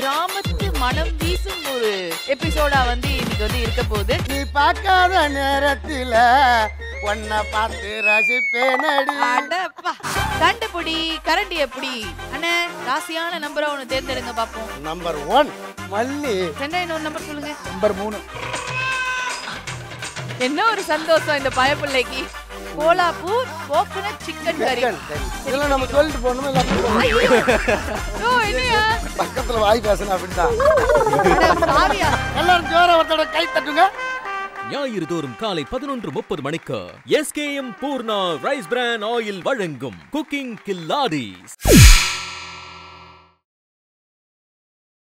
கிராமத்து மனம் வீசும் ஒரு எபிசோடா வந்து இன்னைக்கு வந்து இருக்க போகுது நீ பார்க்காத நேரத்தில உன்னை பார்த்து ரசிப்பேனடி அடப்பா தண்டு பொடி கரண்டி எப்படி அண்ணே ராசியான நம்பரை ஒன்று தேர்ந்தெடுங்க பார்ப்போம் நம்பர் ஒன் மல்லி சென்னை இன்னொரு நம்பர் சொல்லுங்க நம்பர் மூணு என்ன ஒரு சந்தோஷம் இந்த பயப்பிள்ளைக்கு கோலாப்பூர் கோகனட் சிக்கன் கறி இதெல்லாம் நம்ம சொல்லிட்டு போகணும் எல்லாத்தையும் போகணும். ஓ என்னையா பக்கத்துல வாய் பேசணும் அப்படின்ட்டான் அட, சாரியா எல்லாரும் ஜோர ஒருத்தோட கை தட்டுங்க ஞாயிறு தோறும் காலை பதினொன்று முப்பது மணிக்கு SKM Poorna rice bran oil வழங்கும் குக்கிங் கில்லாடிஸ்